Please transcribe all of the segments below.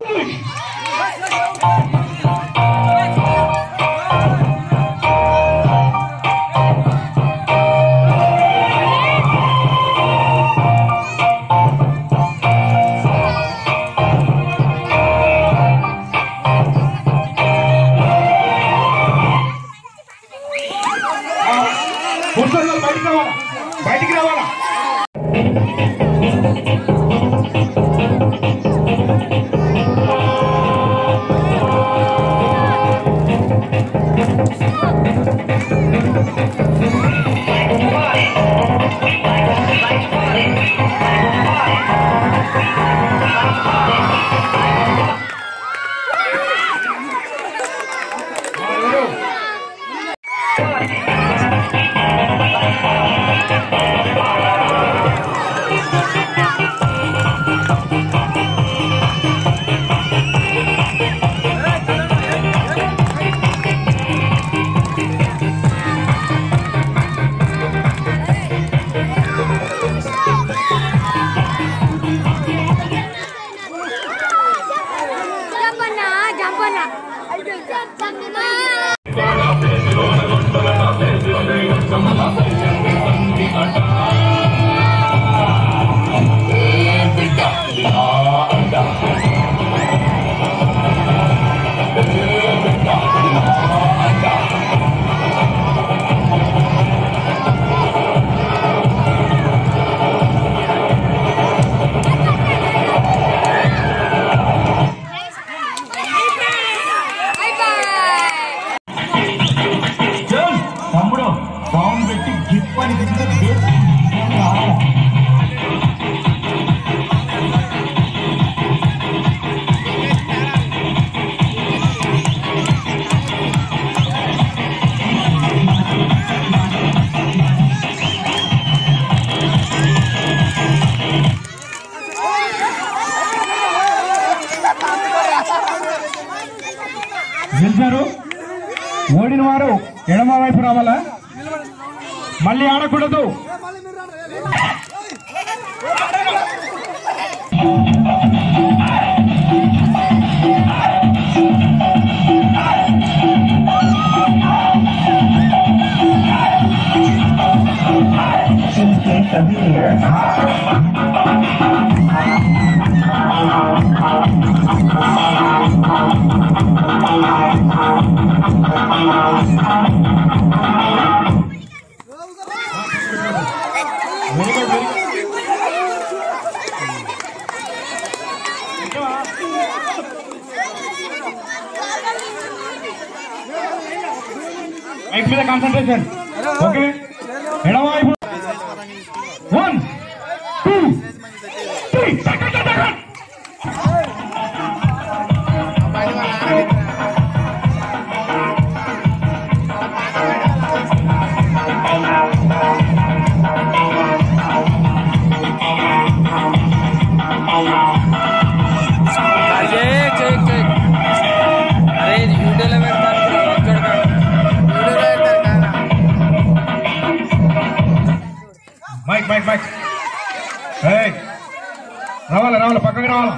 కూర్చొని వాళ్ళు బయటికి రావాలా బయటికి రావాలా జంపన్న జంపన్న జంపన్న బై బై తమ్ముడు సౌండ్ పెట్టి గిప్ అని తింటే గేట్ గెలిచారు ఓడిన వారు ఎడమ వైపు రావాలా మళ్ళీ ఆడకూడదు very good very good mike మీద కాన్సన్ట్రేషన్ ఓకే ఎడమవైపు one two three check check check అరే ఇది యూట్యూబ్లో పెడతాను బ్రో ఒక్కడు కాదు యూట్యూబ్లో పెడతాను కాదా మైక్ మైక్ మైక్ ఏయ్ రావాలా రావాలా పక్కకి రావాలా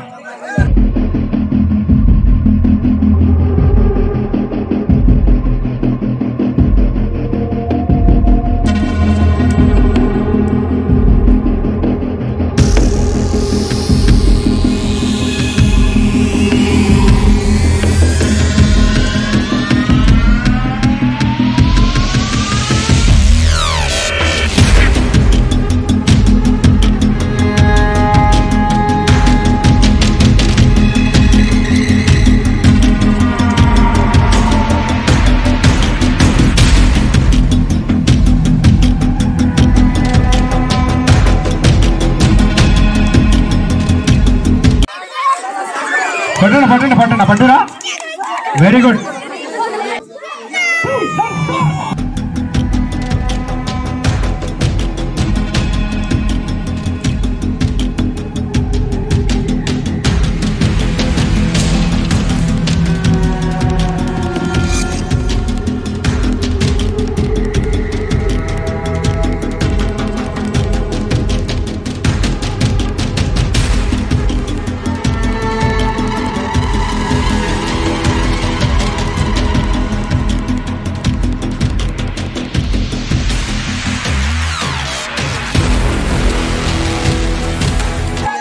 పట్టండి పట్టండి పట్టండి పట్టురా very good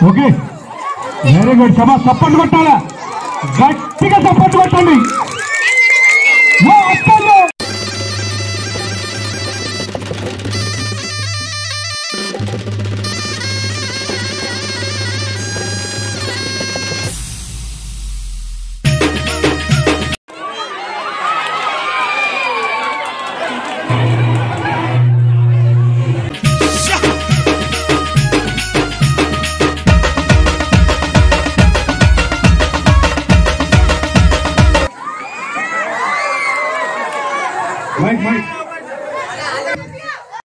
okay very good సభ సపోర్ట్ కొట్టాలా గట్టిగా సపోర్ట్ కొట్టండి ఓ, అక్క